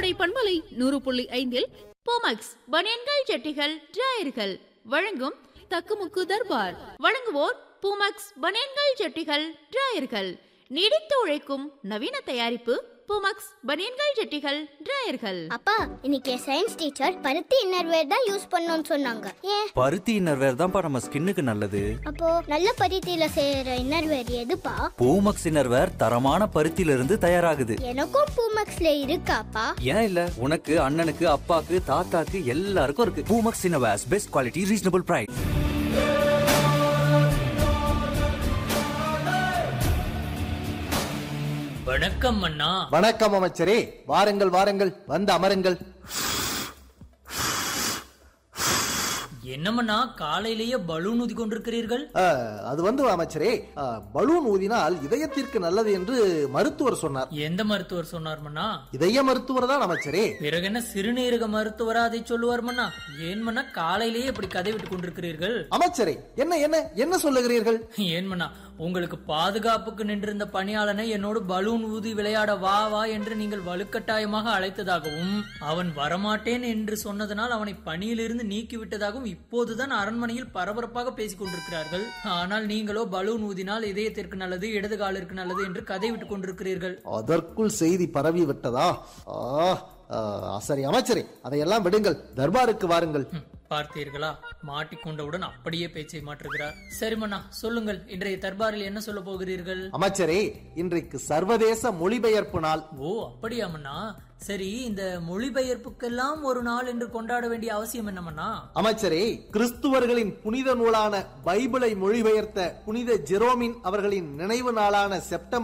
கோடை பண்பலை நூறு புள்ளி ஐந்தில் போமக்ஸ் பனியன்கள் ஜட்டிகள் டிராயர்கள் வழங்கும் தக்குமுக்கு தர்பார் வழங்குவோர் பூமக்ஸ் பனியன்கள் ஜட்டிகள் டிராயர்கள் நீடித்து உழைக்கும் நவீன தயாரிப்பு பூமக்ஸ் பனியன்கள் ஜட்டிகள் டிராயர்கள் அப்பா இன்னைக்கு சயின்ஸ் டீச்சர் பருத்தி இன்னர்வேர் தான் யூஸ் பண்ணோம்னு சொன்னாங்க ஏன் பருத்தி இன்னர்வேர் தான்ப்பா நம்ம ஸ்கின்னுக்கு நல்லது அப்போ நல்ல பருத்தியில செய்யற இன்னர்வேர் எதுப்பா பூமக்ஸ் இன்னர்வேர் தரமான பருத்தியில இருந்து தயாராகுது எனக்கும் பூமக்ஸ்ல இருக்காப்பா ஏன் இல்ல உனக்கு அண்ணனுக்கு அப்பாக்கு தாத்தாக்கு எல்லாருக்கும் இருக்கு Poomex innerwears best quality reasonable price வணக்கம் அண்ணா வணக்கம் அமைச்சரே வாருங்கள் வாருங்கள் வந்து அமருங்கள் என்னமண்ணா காலையிலேயே பலூன் ஊதி கொண்டிருக்கிறீர்கள் ஆ, அது வந்து அமைச்சரே ஆ, பலூன் ஊதினால் இதயத்திற்கு நல்லது என்று மருத்துவர் சொன்னார் எந்த மருத்துவர் சொன்னார் மண்ணா இதய மருத்துவர் தான் அமைச்சரே பிறகு என்ன சிறுநீரக மருத்துவரா அதை சொல்லுவார் மண்ணா ஏன் மண்ணா காலையிலேயே இப்படி கதை விட்டு கொண்டிருக்கிறீர்கள் அமைச்சரே என்ன என்ன என்ன சொல்லுகிறீர்கள் ஏன் மண்ணா உங்களுக்கு பாதுகாப்புக்கு நின்றிருந்த பணியாளனை என்னோடு பலூன் ஊதி விளையாட வா வா என்று நீங்கள் வலுக்கட்டாயமாக அழைத்ததாகவும் அவன் வரமாட்டேன் என்று சொன்னதனால் அவனை பணியிலிருந்து நீக்கிவிட்டதாகவும் இப்போதுதான் அரண்மனையில் பரபரப்பாக பேசிக் கொண்டிருக்கிறார்கள் ஆனால் நீங்களோ பலூன் ஊதினால் இதயத்திற்கு நல்லது இடது காலிற்கு நல்லது என்று கதை விட்டுக் கொண்டிருக்கிறீர்கள் அதற்குள் செய்தி பரவி விட்டதா ஆ, ஆ, சரி அமைச்சரே அதையெல்லாம் விடுங்கள் தர்பாருக்கு வாருங்கள் ம், பார்த்தீர்களா மாட்டிக்கொண்டவுடன் அப்படியே பேச்சை மாற்றுகிறார் சரி மன்னா சொல்லுங்கள் இன்றைய தர்பாரில் என்ன சொல்ல போகிறீர்கள் அமைச்சரே இன்றைக்கு சர்வதேச மொழிபெயர்ப்பு நாள் ஓ அப்படியா மன்னா சரி இந்த மொழிபெயர்ப்புக்கெல்லாம் ஒரு நாள் என்று கொண்டாட வேண்டிய அவசியம் என்ன மன்னா அமைச்சரே கிறிஸ்துவர்களின் புனித நூலான பைபிளை மொழிபெயர்த்த புனித ஜெரோமின் அவர்களின் நினைவு நாளான செப்டம்பர்